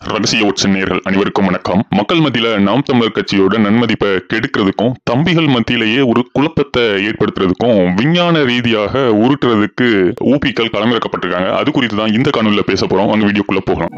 ரகசிய உச்ச நேர்கள் அனைவருக்கும் வணக்கம் மக்கள் மத்தியில நாம் தமிழர் கட்சியோட நன்மதிப்பை கெடுக்கிறதுக்கும் தம்பிகள் மத்தியிலேயே ஒரு குழப்பத்தை ஏற்படுத்துறதுக்கும் விஞ்ஞான ரீதியாக உருட்டுறதுக்கு ஊபிக்கள் களமிறக்கப்பட்டிருக்காங்க அது குறித்து தான் இந்த காணொலியில பேச போறோம் அந்த வீடியோக்குள்ள போகலாம்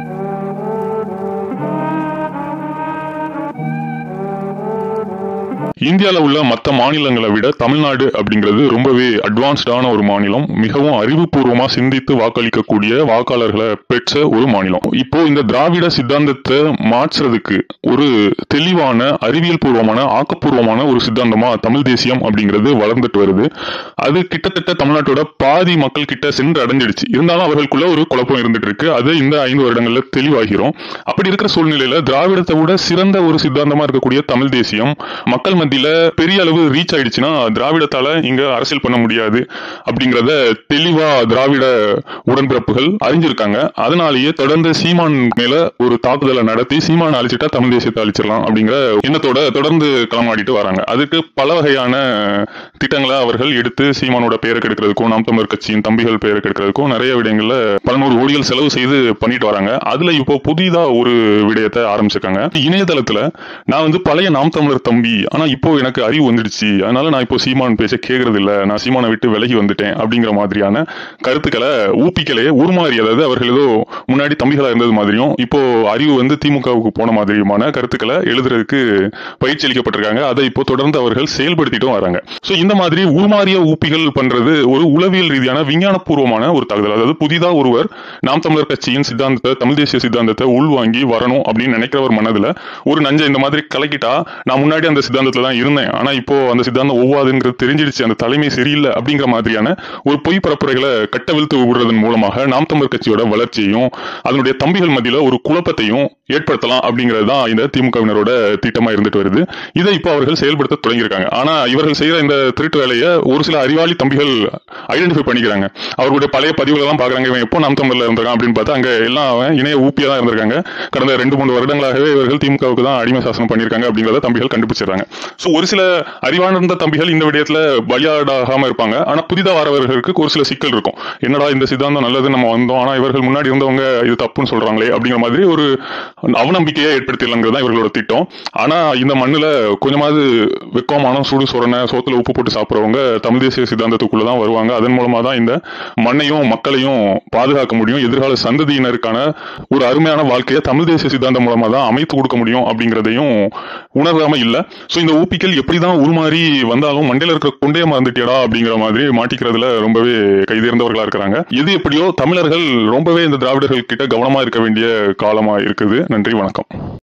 இந்தியாவில் உள்ள மற்ற மாநிலங்களை விட தமிழ்நாடு அப்படிங்கிறது ரொம்பவே அட்வான்ஸ்டான ஒரு மாநிலம் மிகவும் அறிவுபூர்வமா சிந்தித்து வாக்களிக்கக்கூடிய வாக்காளர்களை பெற்ற ஒரு மாநிலம் இப்போ இந்த திராவிட சித்தாந்தத்தை மாற்றுறதுக்கு ஒரு தெளிவான அறிவியல் பூர்வமான ஆக்கப்பூர்வமான ஒரு சித்தாந்தமா தமிழ் தேசியம் அப்படிங்கிறது வளர்ந்துட்டு வருது அது கிட்டத்தட்ட தமிழ்நாட்டோட பாதி மக்கள் கிட்ட சென்று அடைஞ்சிடுச்சு இருந்தாலும் அவர்களுக்குள்ள ஒரு குழப்பம் இருந்துட்டு இருக்கு அது இந்த ஐந்து வருடங்கள்ல தெளிவாகிறோம் அப்படி இருக்கிற சூழ்நிலையில திராவிடத்தை விட சிறந்த ஒரு சித்தாந்தமா இருக்கக்கூடிய தமிழ் தேசியம் மக்கள் மத்தியில பெரிய அளவு ரீச் ஆயிடுச்சுன்னா திராவிடத்தால இங்க அரசியல் பண்ண முடியாது அப்படிங்கறத தெளிவா திராவிட உடன்பிறப்புகள் அறிஞ்சிருக்காங்க அதனாலேயே தொடர்ந்து சீமான் மேல ஒரு தாக்குதலை நடத்தி சீமான் அழிச்சிட்டா தமிழ் தேசியத்தை அழிச்சிடலாம் அப்படிங்கிற எண்ணத்தோட தொடர்ந்து களமாடிட்டு வராங்க அதுக்கு பல வகையான திட்டங்களை அவர்கள் எடுத்து சீமானோட பெயரை கெடுக்கிறதுக்கும் நாம் தமிழர் கட்சியின் தம்பிகள் பெயரை கெடுக்கிறதுக்கும் நிறைய விடயங்கள்ல பல நூறு கோடிகள் செலவு செய்து பண்ணிட்டு வராங்க அதுல இப்போ புதிதா ஒரு விடயத்தை ஆரம்பிச்சிருக்காங்க இணையதளத்துல நான் வந்து பழைய நாம் தமிழர் தம்பி ஆனா இப்போ எனக்கு அறிவு வந்துடுச்சு அதனால நான் இப்போ சீமான் பேச கேட்கறது இல்ல நான் சீமானை விட்டு விலகி வந்துட்டேன் அப்படிங்கிற மாதிரியான கருத்துக்களை ஊப்பிக்கலே உருமாறி அதாவது அவர்கள் ஏதோ முன்னாடி தம்பிகளா இருந்தது மாதிரியும் இப்போ அறிவு வந்து திமுகவுக்கு போன மாதிரியுமான கருத்துக்களை எழுதுறதுக்கு பயிற்சி அளிக்கப்பட்டிருக்காங்க அதை இப்போ தொடர்ந்து அவர்கள் செயல்படுத்திட்டும் வராங்க சோ இந்த மாதிரி உருமாறிய ஊப்பிகள் பண்றது ஒரு உளவியல் ரீதியான விஞ்ஞானபூர்வமான ஒரு தாக்குதல் அதாவது புதிதா ஒருவர் நாம் தமிழர் கட்சியின் சித்தாந்தத்தை தமிழ் தேசிய சித்தாந்தத்தை உள்வாங்கி வரணும் அப்படின்னு நினைக்கிறவர் மனதுல ஒரு நஞ்சை இந்த மாதிரி கலக்கிட்டா நான் முன்னாடி அந்த சித்தாந்தத்துல தான் இருந்தேன் ஆனா இப்போ அந்த சித்தாந்தம் ஒவ்வாதுங்கிறது தெரிஞ்சிடுச்சு அந்த தலைமை சரியில்லை அப்படிங்கிற மாதிரியான ஒரு பொய் பரப்புரைகளை கட்டவிழ்த்து விடுறதன் மூலமாக நாம் தமிழர் கட்சியோட வளர்ச்சியையும் அதனுடைய தம்பிகள் மத்தியில ஒரு குழப்பத்தையும் ஏற்படுத்தலாம் அப்படிங்கிறது தான் இந்த திமுகவினரோட திட்டமா இருந்துட்டு வருது இதை இப்போ அவர்கள் செயல்படுத்த தொடங்கியிருக்காங்க ஆனா இவர்கள் செய்யற இந்த திருட்டு வேலையை ஒரு சில அறிவாளி தம்பிகள் ஐடென்டிஃபை பண்ணிக்கிறாங்க அவர்களுடைய பழைய பதிவுகள் எல்லாம் பாக்குறாங்க இவன் எப்போ நாம் தமிழ்ல இருந்திருக்கான் அப்படின்னு பார்த்தா அங்க எல்லாம் அவன் இணைய ஊப்பியா தான் இருந்திருக்காங்க கடந்த ரெண்டு மூணு வருடங்களாகவே இவர்கள் திமுகவுக்கு தான் அடிமை சாசனம் பண்ணியிருக்காங்க அப்படிங்கிறத தம்பிகள் கண்டுபிடிச்சிடுறாங்க சோ ஒரு சில அறிவார்ந்த தம்பிகள் இந்த விடயத்துல பலியாடாகாம இருப்பாங்க ஆனா புதிதா வரவர்களுக்கு ஒரு சில சிக்கல் இருக்கும் என்னடா இந்த சித்தாந்தம் நல்லது நம்ம வந்தோம் ஆனா இவர்கள் முன்னாடி இருந்தவங்க இது தப்புன்னு சொல்றாங்களே அப்படிங்கிற மாதிரி ஒரு அவநம்பிக்கையை ஏற்படுத்திடலாங்கிறது தான் இவர்களோட திட்டம் ஆனா இந்த மண்ணுல கொஞ்சமாவது வெக்கமான சூடு சொரணை சோத்துல உப்பு போட்டு சாப்பிடுறவங்க தமிழ் தேசிய சித்தாந்தத்துக்குள்ள தான் வருவாங்க அதன் மூலமா தான் இந்த மண்ணையும் மக்களையும் பாதுகாக்க முடியும் எதிர்கால சந்ததியினருக்கான ஒரு அருமையான வாழ்க்கையை தமிழ் தேசிய சித்தாந்தம் மூலமா தான் அமைத்து கொடுக்க முடியும் அப்படிங்கிறதையும் உணராம இல்ல சோ இந்த ஊப்பிக்கல் எப்படிதான் உருமாறி வந்தாலும் மண்டையில இருக்கிற கொண்டே மறந்துட்டியடா அப்படிங்கிற மாதிரி மாட்டிக்கிறதுல ரொம்பவே கைதேர்ந்தவர்களா இருக்கிறாங்க எது எப்படியோ தமிழர்கள் ரொம்பவே இந்த திராவிடர்கள் கிட்ட கவனமா இருக்க வேண்டிய காலமா இருக்குது நன்றி வணக்கம்